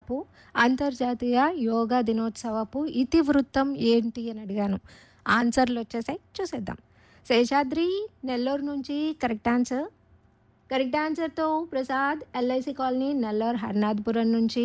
దినోత్సవపు అంతర్జాతీయ యోగా దినోత్సవపు ఇతివృత్తం ఏంటి అని అడిగాను ఆన్సర్లు వచ్చేసాయి చూసేద్దాం శేషాద్రి నెల్లూరు నుంచి కరెక్ట్ ఆన్సర్ కరెక్ట్ ఆన్సర్తో ప్రసాద్ ఎల్ఐసి కాలనీ నెల్లూరు హర్నాథ్పురం నుంచి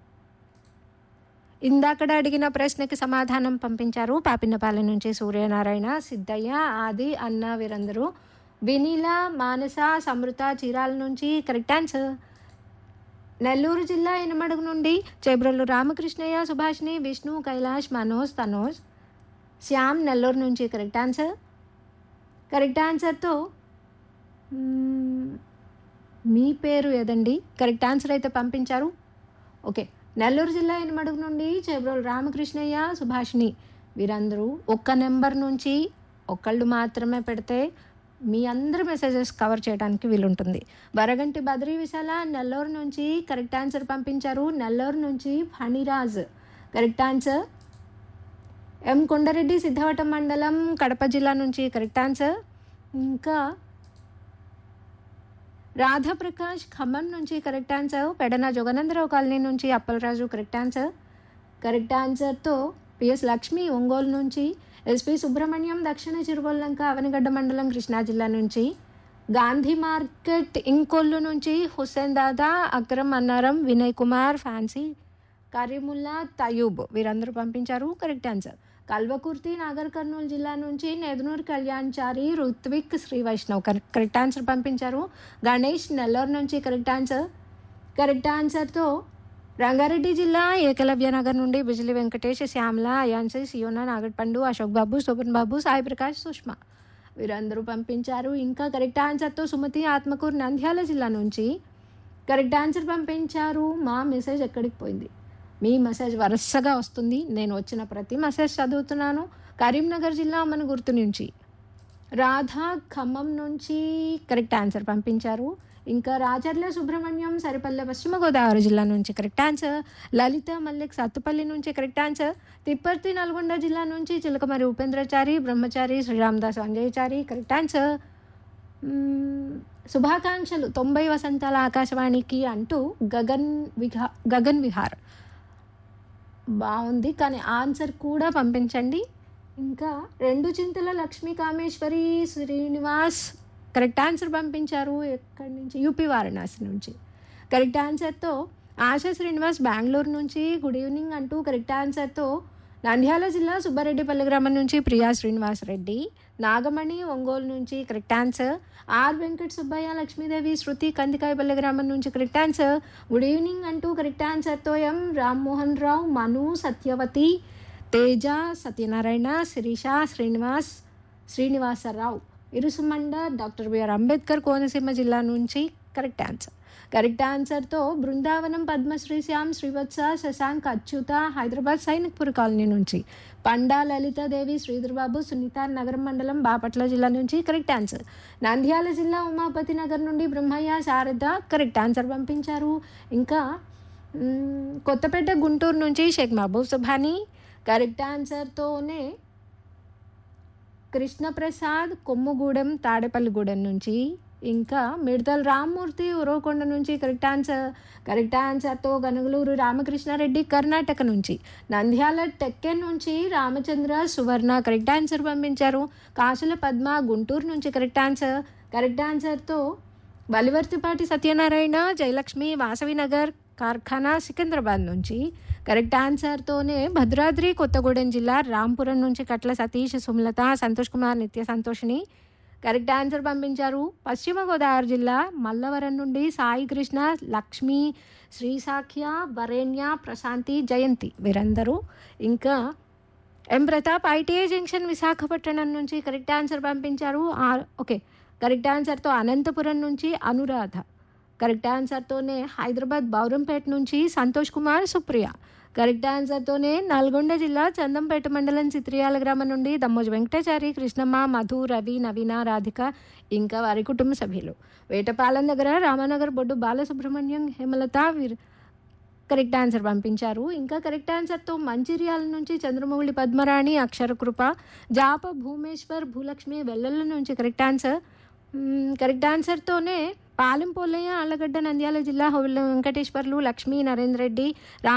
ఇందాకడ అడిగిన ప్రశ్నకి సమాధానం పంపించారు పాపిన్నపాలెం నుంచి సూర్యనారాయణ సిద్ధయ్య ఆది అన్న వీరందరూ వినీల మానస సమృత చీరాల నుంచి కరెక్ట్ ఆన్సర్ నెల్లూరు జిల్లా ఎనమడుగు నుండి చేబ్రల్లు రామకృష్ణయ్య సుభాష్ని విష్ణు కైలాష్ మనోజ్ తనోజ్ శ్యామ్ నెల్లూరు నుంచి కరెక్ట్ ఆన్సర్ కరెక్ట్ ఆన్సర్తో మ్మ్, మీ పేరు ఏదండి కరెక్ట్ ఆన్సర్ అయితే పంపించారు ఓకే నెల్లూరు జిల్లా ఎనమడుగు నుండి చేబ్రోలు రామకృష్ణయ్య సుభాషిణి వీరందరూ ఒక్క నెంబర్ నుంచి ఒకళ్ళు మాత్రమే పెడితే మీ అందరి మెసేజెస్ కవర్ చేయడానికి వీలుంటుంది వరగంటి బద్రీ విశాల నెల్లూరు నుంచి కరెక్ట్ ఆన్సర్ పంపించారు నెల్లూరు నుంచి Phaniraj correct answer M Kondareddy Siddhavatam మండలం కడప జిల్లా నుంచి కరెక్ట్ ఆన్సర్ ఇంకా రాధాప్రకాష్ ఖమ్మం నుంచి correct answer Pedana Joganandarao colony నుంచి అప్పలరాజు కరెక్ట్ ఆన్సర్ కరెక్ట్ ఆన్సర్తో పిఎస్ లక్ష్మి ఒంగోలు నుంచి ఎస్పి సుబ్రహ్మణ్యం దక్షిణ చిరువల్లంక అవనిగడ్డ మండలం కృష్ణా జిల్లా నుంచి గాంధీ మార్కెట్ ఇంకొల్లు నుంచి హుస్సేన్ దాదా అక్రమ్ అన్నారం వినయ్ కుమార్ ఫ్యాన్సీ కరీముల్లా తయూబ్ వీరందరూ పంపించారు కరెక్ట్ ఆన్సర్ కల్వకుర్తి నాగర్ కర్నూలు జిల్లా నుంచి Nedunuru Kalyanchari Ruthvik Sri Vaishnav correct correct answer పంపించారు గణేష్ నెల్లూరు నుంచి కరెక్ట్ ఆన్సర్ కరెక్ట్ ఆన్సర్తో రంగారెడ్డి జిల్లా ఏకలవ్య నగర్ నుండి బిజిలి వెంకటేష్ శ్యామల అయాన్సి సియోనా నాగడ్పండు అశోక్ బాబు శోభన్ బాబు సాయి ప్రకాష్ సుష్మా వీరందరూ పంపించారు ఇంకా కరెక్ట్ ఆన్సర్తో సుమతి ఆత్మకూరు నంద్యాల జిల్లా నుంచి కరెక్ట్ ఆన్సర్ పంపించారు మా మెసేజ్ ఎక్కడికి పోయింది మీ మెసేజ్ వరుసగా వస్తుంది నేను వచ్చిన ప్రతి మెసేజ్ చదువుతున్నాను కరీంనగర్ జిల్లా మన గుర్తు నుంచి రాధా ఖమ్మం నుంచి కరెక్ట్ ఆన్సర్ పంపించారు ఇంకా రాజర్ల సుబ్రహ్మణ్యం సరిపల్లె పశ్చిమ గోదావరి జిల్లా నుంచి కరెక్ట్ ఆన్సర్ లలిత మల్లిక్ సత్తుపల్లి నుంచి కరెక్ట్ ఆన్సర్ తిప్పర్తి నల్గొండ జిల్లా నుంచి చిలకమరి ఉపేంద్రచారి బ్రహ్మచారి శ్రీరామదాస్ అంజయచారి కరెక్ట్ ఆన్సర్ మ్మ్, శుభాకాంక్షలు తొంభై వసంతాల ఆకాశవాణికి అంటూ గగన్ విహా గగన్ విహార్ బాగుంది కానీ ఆన్సర్ కూడా పంపించండి ఇంకా రెండు చింతల లక్ష్మీ కామేశ్వరి శ్రీనివాస్ కరెక్ట్ ఆన్సర్ పంపించారు ఎక్కడి నుంచి యూపీ వారణాసి నుంచి కరెక్ట్ ఆన్సర్తో ఆశా శ్రీనివాస్ బెంగళూరు నుంచి గుడ్ ఈవినింగ్ అంటూ కరెక్ట్ ఆన్సర్తో నంద్యాల జిల్లా సుబ్బారెడ్డిపల్లి గ్రామం నుంచి ప్రియా శ్రీనివాస్ రెడ్డి నాగమణి ఒంగోలు నుంచి correct answer R Venkata Subbaiah Lakshmidevi Shruti Kandikayapalli గ్రామం నుంచి కరెక్ట్ ఆన్సర్ గుడ్ ఈవినింగ్ అంటూ కరెక్ట్ ఆన్సర్తో M Rammohan Rao Manu Satyavathi Teja Satyanarayana Sirisha Srinivas Srinivasarao Irusumanda doctor BR Ambedkar Konaseema జిల్లా నుంచి కరెక్ట్ ఆన్సర్ కరెక్ట్ ఆన్సర్తో బృందావనం పద్మశ్రీ శ్యామ్ శ్రీవత్స శశాంక్ అచ్యుత హైదరాబాద్ సైనిక్పూర్ కాలనీ నుంచి పండా లలితాదేవి శ్రీధర్బాబు సునీత నగరం మండలం బాపట్ల జిల్లా నుంచి కరెక్ట్ ఆన్సర్ నంద్యాల జిల్లా ఉమాపతి నగర్ నుండి బ్రహ్మయ్య శారద కరెక్ట్ ఆన్సర్ పంపించారు ఇంకా మ్, కొత్తపేట గుంటూరు నుంచి షేక్ మహబూబ్ సుభానీ కరెక్ట్ ఆన్సర్తోనే కృష్ణప్రసాద్ కొమ్ముగూడెం తాడేపల్లిగూడెం నుంచి ఇంకా మిడతల రామ్మూర్తి ఉరవకొండ నుంచి కరెక్ట్ ఆన్సర్ కరెక్ట్ ఆన్సర్తో గనుగులూరు రామకృష్ణారెడ్డి కర్ణాటక నుంచి నంద్యాల టెక్కెన్ నుంచి రామచంద్ర సువర్ణ కరెక్ట్ ఆన్సర్ పంపించారు కాసుల పద్మ గుంటూరు నుంచి కరెక్ట్ ఆన్సర్ కరెక్ట్ ఆన్సర్తో బలివర్తిపాటి సత్యనారాయణ జయలక్ష్మి వాసవినగర్ కార్ఖానా సికింద్రాబాద్ నుంచి కరెక్ట్ ఆన్సర్తోనే భద్రాద్రి కొత్తగూడెం జిల్లా రాంపురం నుంచి కట్ల సతీష్ సుమలత సంతోష్ కుమార్ నిత్య సంతోషిని కరెక్ట్ ఆన్సర్ పంపించారు పశ్చిమ గోదావరి జిల్లా మల్లవరం నుండి సాయి కృష్ణ లక్ష్మి శ్రీసాఖ్య వరేణ్య ప్రశాంతి జయంతి వీరందరూ ఇంకా M Pratap ITI junction Visakhapatnam నుంచి కరెక్ట్ ఆన్సర్ పంపించారు ఆ- ఓకే కరెక్ట్ ఆన్సర్తో అనంతపురం నుంచి అనురాధ కరెక్ట్ ఆన్సర్తోనే హైదరాబాద్ బౌరంపేట నుంచి సంతోష్ కుమార్ సుప్రియ కరెక్ట్ ఆన్సర్తోనే నల్గొండ జిల్లా చందంపేట మండలం చిత్రియాల గ్రామం నుండి దమ్మోజు వెంకటాచారి కృష్ణమ్మ మధు రవి నవీన రాధిక ఇంకా వారి కుటుంబ సభ్యులు వేటపాలెం దగ్గర రామానగర్ బొడ్డు బాలసుబ్రహ్మణ్యం హేమలత వీర్ కరెక్ట్ ఆన్సర్ పంపించారు ఇంకా కరెక్ట్ ఆన్సర్తో మంచిర్యాల నుంచి చంద్రమౌళి పద్మరాణి అక్షరకృప జాప భూమేశ్వర్ భూలక్ష్మి వెల్లల నుంచి కరెక్ట్ ఆన్సర్ మ్మ్, కరెక్ట్ ఆన్సర్తోనే పాలెం పోలయ్య ఆళ్ళగడ్డ నంద్యాల జిల్లా హోవిల వెంకటేశ్వర్లు లక్ష్మీ నరేంద్ర రెడ్డి రా